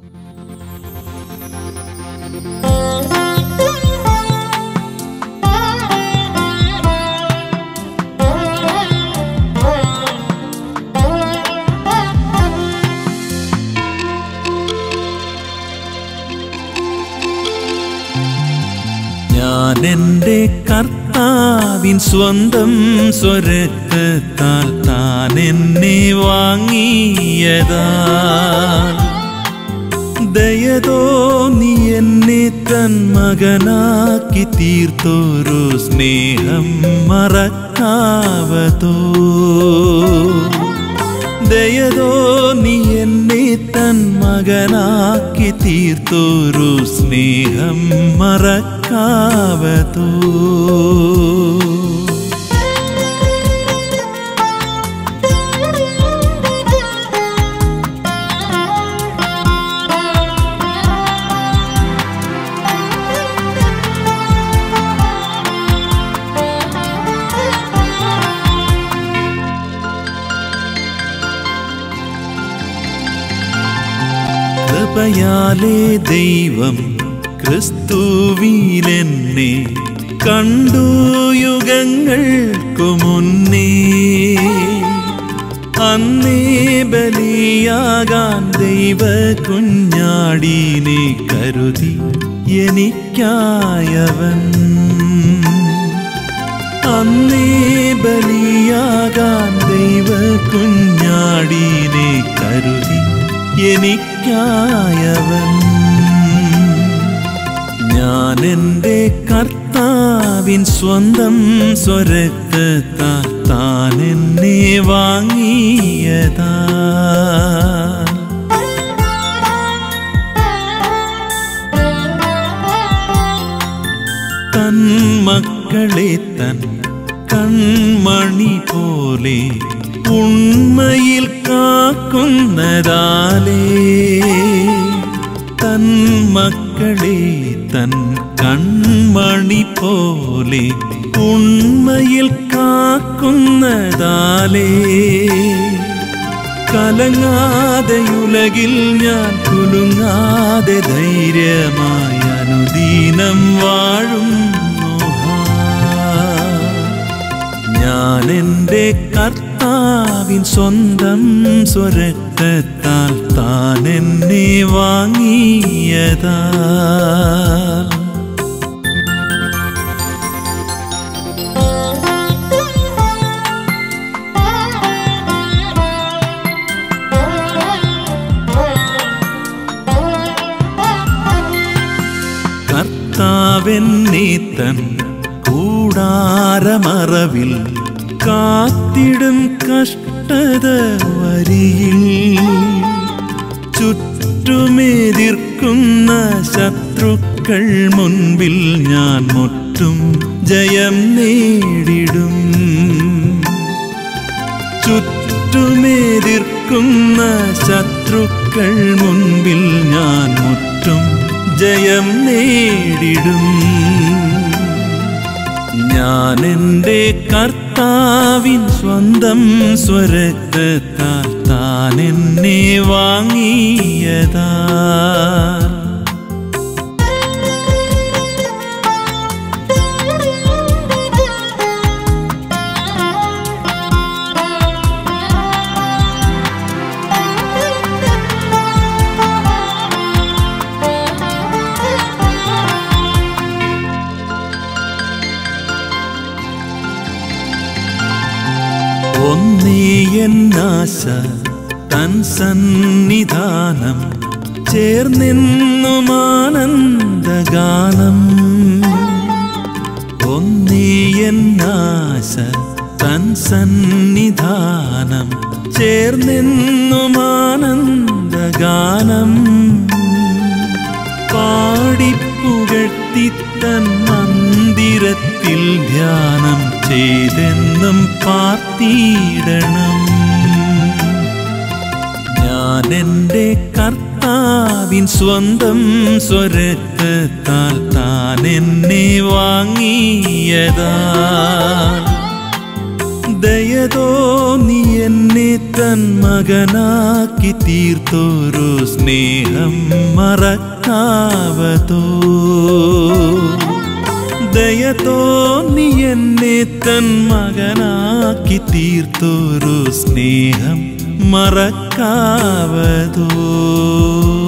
ഞാൻ എൻ്റെ കർത്താവിൻ സ്വന്തം സ്വരത്താൽ താൻ എന്നെ വാങ്ങിയതാ ദയതോ നീ എന്നെ തൻ മകനാക്കി തീർത്തൊരു സ്നേഹം മറക്കാവതോ ദയതോ നീ എന്നെ തൻ മകനാക്കി തീർത്തൊരു സ്നേഹം മറക്കാവതോ കൃപയാലേ ദൈവം ക്രിസ്തുവിലെന്നെ കണ്ടു യുഗങ്ങൾക്കു മുന്നേ അന്നേ ബലിയാകാൻ ദൈവ കുഞ്ഞാടീനെ കരുതി എനിക്കായവൻ അന്നേ ബലിയാകാൻ ദൈവ കുഞ്ഞാടീനെ കരുതി എനിക്കായവൻ ഞാൻ എൻ്റെ കർത്താവിൻ സ്വന്തം സ്വരത്താൽ താൻ എന്നെ വാങ്ങിയതാ തൻ മക്കളെ തൻ കൺമണി പോലെ ഉണ്മയിൽ കാക്കുന്നതാലേ തൻ മക്കളെ തൻ കൺമണി പോലെ ഉണ്മയിൽ കാക്കുന്നതാലേ കലങ്ങാതെ ഉലകിൽ ഞാൻ കുലുങ്ങാതെ ധൈര്യമായി അനുദീനം വാഴും ഞാൻ എൻ്റെ കർത്താവിൻ സ്വന്തം സ്വരത്താൽ താൻ എന്നെ വാങ്ങിയതാ കർത്താവെന്നെ തൻ കൂടാരമറവിൽ കാത്തിടും കഷ്ടത വരിയിൽ ചുറ്റുമെതിർക്കുന്ന ശത്രുക്കൾ മുൻപിൽ ഞാൻ മുറ്റും ജയം നേടിടും ചുറ്റുമെതിർക്കുന്ന ശത്രുക്കൾ മുൻപിൽ ഞാൻ മുറ്റും ജയം നേടിടും ഞാൻ എൻ്റെ കർത്താവിൻ സ്വന്തം സ്വരത്താൽ താൻ എന്നെ വാങ്ങിയതാ ഒന്നേ എന്നാശ തൻ സന്നിധാനം ചേർന്നെന്നും ആനന്ദഗാനം ഒന്നേ എന്നാശ തൻ സന്നിധാനം ചേർന്നെന്നും ആനന്ദഗാനം പാടിപ്പുകഴ്ത്തി തൻ മന്ദിരത്തിൽ ധ്യാനം ചെയ്തെന്നും പാർത്തിയിടണം ഞാൻ എൻ്റെ കർത്താവിൻ സ്വന്തം സ്വരത്താൽ താൻ എന്നെ വാങ്ങിയതാ ദയതോ നീ എന്നെ തൻ മകനാക്കി തീർത്തൊരു സ്നേഹം മറക്കാവതോ ദയ തോന്നി എന്നെ തൻ മകനാക്കി തീർത്തൊരു സ്നേഹം മറക്കാവതോ